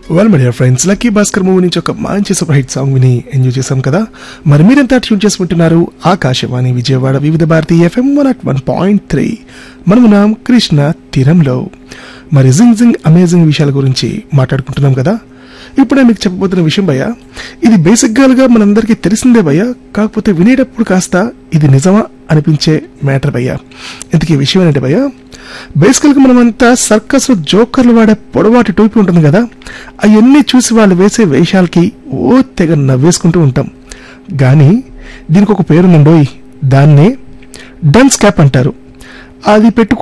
well my dear friends lucky Bhaskar movie నుంచి ఒక మంచి సూపర్ హిట్ సాంగ్ విని ఎంజాయ్ చేశాం కదా మరి మీరంతా ట్యూన్ చేసుకుంటున్నారు Akashvani Vijayawada Vividh Bharati FM one at one point three మనమున్నాం కృష్ణ తీరంలో మరి జింగ్ జింగ్ అమేజింగ్ విషయాల గురించి మాట్లాడుకుంటున్నాం కదా ఇప్పుడే మీకు చెప్పబోతున్న విషయం భయ్య ఇది బేసిక్గా మనందరికీ తెలిసిందే భయ్య కాకపోతే వినేటప్పుడు కాస్త ఇది నిజమా అనిపించే మ్యాటర్ భయ్య ఇంతకీ విషయం ఏంటంటే భయ్య బేసికల్గా మనమంతా సర్కస్ లో జోకర్లు వాడే పొడవాటి టోపీ ఉంటుంది కదా అవన్నీ చూసి వాళ్ళు వేసే వేషాలకి ఓ తెగ నవ్వేసుకుంటూ ఉంటాం కానీ దీనికి ఒక పేరుందండోయ్ దాన్నే డన్స్ క్యాప్ అంటారు అది పెట్టు